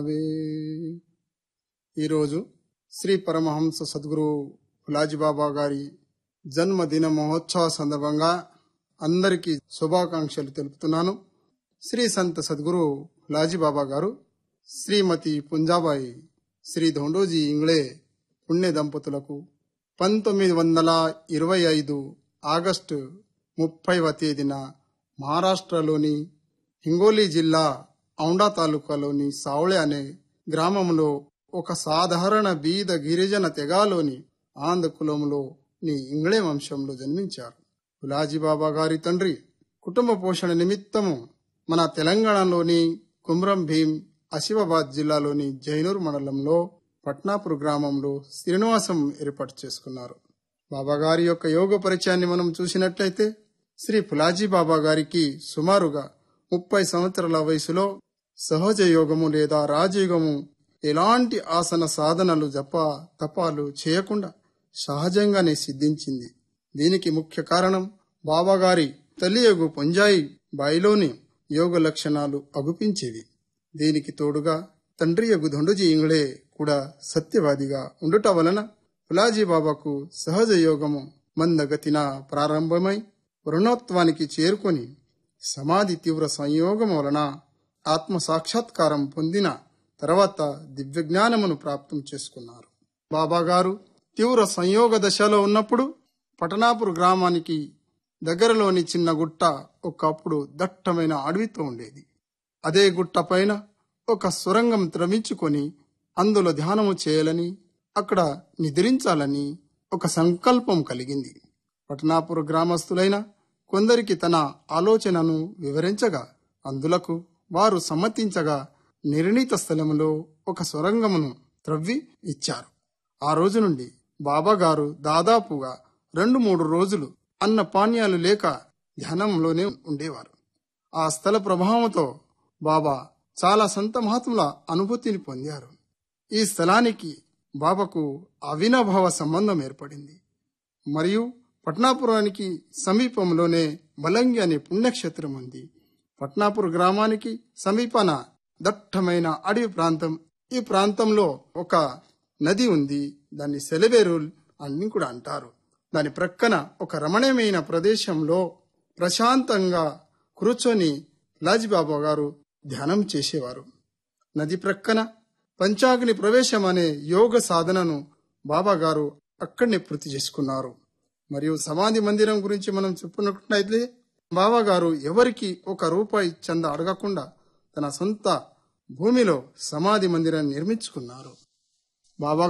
ఈరోజు శ్రీ పరమహంస సద్గురు బాబా గారి జన్మదిన మహోత్సవ సందర్భంగా అందరికీ శుభాకాంక్షలు తెలుపుతున్నాను శ్రీ సంత సద్గురు బాబా గారు శ్రీమతి పుంజాబాయి శ్రీ ధోండోజీ ఇంగ్లే పుణ్య దంపతులకు పంతొమ్మిది వందల ఇరవై ఐదు ఆగస్టు ముప్పైవ తేదీన మహారాష్ట్రలోని హింగోలి జిల్లా ఔండా తాలూకాలోని సావళె అనే గ్రామంలో ఒక సాధారణ బీద గిరిజన తెగాలోని ఆంధ్ర కులంలోని ఇంగ్లే వంశంలో జన్మించారు బాబా గారి తండ్రి కుటుంబ పోషణ నిమిత్తము మన తెలంగాణలోని కుమ్రం భీం ఆసిఫాబాద్ జిల్లాలోని జైనూర్ మండలంలో పట్నాపూర్ గ్రామంలో శ్రీనివాసం ఏర్పాటు చేసుకున్నారు బాబా గారి యొక్క యోగ పరిచయాన్ని మనం చూసినట్లయితే శ్రీ పులాజీ బాబా గారికి సుమారుగా ముప్పై సంవత్సరాల వయసులో సహజ యోగము లేదా రాజయోగము ఎలాంటి ఆసన సాధనలు జప తపాలు చేయకుండా సహజంగానే సిద్ధించింది దీనికి ముఖ్య కారణం బాబాగారి తల్లియగు పొంజాయి బాయిలోని యోగ లక్షణాలు అగుపించేవి దీనికి తోడుగా తండ్రి యగు ధొండుజీ ఇంగ్లే కూడా సత్యవాదిగా ఉండుట వలన పులాజీ బాబాకు సహజ యోగము మందగతిన ప్రారంభమై వరుణోత్వానికి చేరుకొని సమాధి తీవ్ర సంయోగం వలన ఆత్మ సాక్షాత్కారం పొందిన తర్వాత దివ్యజ్ఞానమును ప్రాప్తం చేసుకున్నారు బాబాగారు తీవ్ర సంయోగ దశలో ఉన్నప్పుడు పటనాపూర్ గ్రామానికి దగ్గరలోని చిన్న గుట్ట ఒకప్పుడు దట్టమైన అడవితో ఉండేది అదే గుట్ట పైన ఒక సొరంగం త్రమించుకొని అందులో ధ్యానము చేయాలని అక్కడ నిద్రించాలని ఒక సంకల్పం కలిగింది పటనాపూర్ గ్రామస్తులైన కొందరికి తన ఆలోచనను వివరించగా అందులకు వారు సమ్మతించగా నిర్ణీత స్థలములో ఒక సొరంగమును త్రవ్వి ఇచ్చారు ఆ రోజు నుండి బాబాగారు దాదాపుగా రెండు మూడు రోజులు అన్న పానీయాలు లేక ధ్యానంలోనే ఉండేవారు ఆ స్థల ప్రభావంతో బాబా చాలా సంత మహాత్ముల అనుభూతిని పొందారు ఈ స్థలానికి బాబాకు అవినాభావ సంబంధం ఏర్పడింది మరియు పట్నాపురానికి సమీపంలోనే బలంగి అనే పుణ్యక్షేత్రం ఉంది పట్నాపూర్ గ్రామానికి సమీపాన దట్టమైన అడవి ప్రాంతం ఈ ప్రాంతంలో ఒక నది ఉంది దాన్ని సెలవేరుల్ అని కూడా అంటారు దాని ప్రక్కన ఒక రమణీయమైన ప్రదేశంలో ప్రశాంతంగా కూర్చొని లాజిబాబా గారు ధ్యానం చేసేవారు నది ప్రక్కన పంచాగ్ని ప్రవేశం అనే యోగ సాధనను బాబా గారు అక్కడనే పూర్తి చేసుకున్నారు మరియు సమాధి మందిరం గురించి మనం చెప్పుకున్నట్లయితే బాబా గారు ఎవరికి ఒక రూపాయి చంద అడగకుండా తన సొంత భూమిలో సమాధి మందిరాన్ని నిర్మించుకున్నారు బాబా